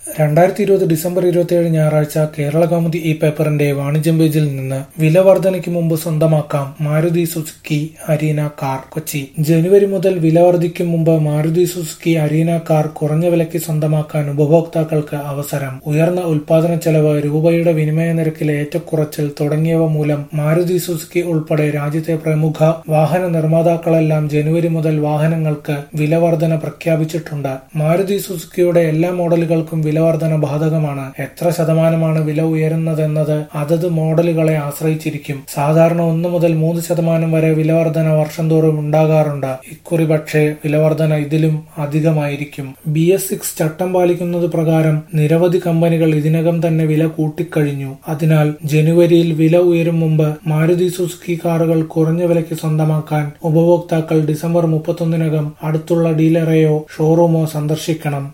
രണ്ടായിരത്തി ഇരുപത് ഡിസംബർ ഇരുപത്തിയേഴ് ഞായറാഴ്ച കേരള കൗമുദി ഈ പേപ്പറിന്റെ വാണിജ്യം പേജിൽ നിന്ന് വില വർധനയ്ക്ക് മുമ്പ് സ്വന്തമാക്കാം Maruti Suzuki Arena car Kochi ജനുവരി മുതൽ വില വർദ്ധിക്കും മുമ്പ് മാരുതി സുസുക്കി അരീന കാർ കുറഞ്ഞ വിലയ്ക്ക് സ്വന്തമാക്കാൻ ഉപഭോക്താക്കൾക്ക് അവസരം ഉയർന്ന ഉൽപാദന ചെലവ് രൂപയുടെ വിനിമയ നിരക്കിലെ ഏറ്റക്കുറച്ചിൽ തുടങ്ങിയവ മൂലം മാരുതി സുസുക്കി ഉൾപ്പെടെ രാജ്യത്തെ പ്രമുഖ വാഹന നിർമ്മാതാക്കളെല്ലാം ജനുവരി മുതൽ വാഹനങ്ങൾക്ക് വില വർധന പ്രഖ്യാപിച്ചിട്ടുണ്ട് മാരുതി സുസുക്കിയുടെ എല്ലാ മോഡലുകൾക്കും വിലവർധന ബാധകമാണ് എത്ര ശതമാനമാണ് വില ഉയരുന്നതെന്നത് അതത് മോഡലുകളെ ആശ്രയിച്ചിരിക്കും സാധാരണ ഒന്ന് മുതൽ മൂന്ന് ശതമാനം വരെ വിലവർധന വർഷം തോറും ഉണ്ടാകാറുണ്ട് ഇക്കുറി പക്ഷേ വിലവർധന ഇതിലും അധികമായിരിക്കും ബി എസ് സിക്സ് ചട്ടം പാലിക്കുന്നത് പ്രകാരം നിരവധി കമ്പനികൾ ഇതിനകം തന്നെ വില കൂട്ടിക്കഴിഞ്ഞു അതിനാൽ ജനുവരിയിൽ വില ഉയരും മുമ്പ് മാരുതി സുസുക്കി കാറുകൾ കുറഞ്ഞ വിലയ്ക്ക് സ്വന്തമാക്കാൻ ഉപഭോക്താക്കൾ ഡിസംബർ മുപ്പത്തൊന്നിനകം അടുത്തുള്ള ഡീലറെയോ ഷോറൂമോ സന്ദർശിക്കണം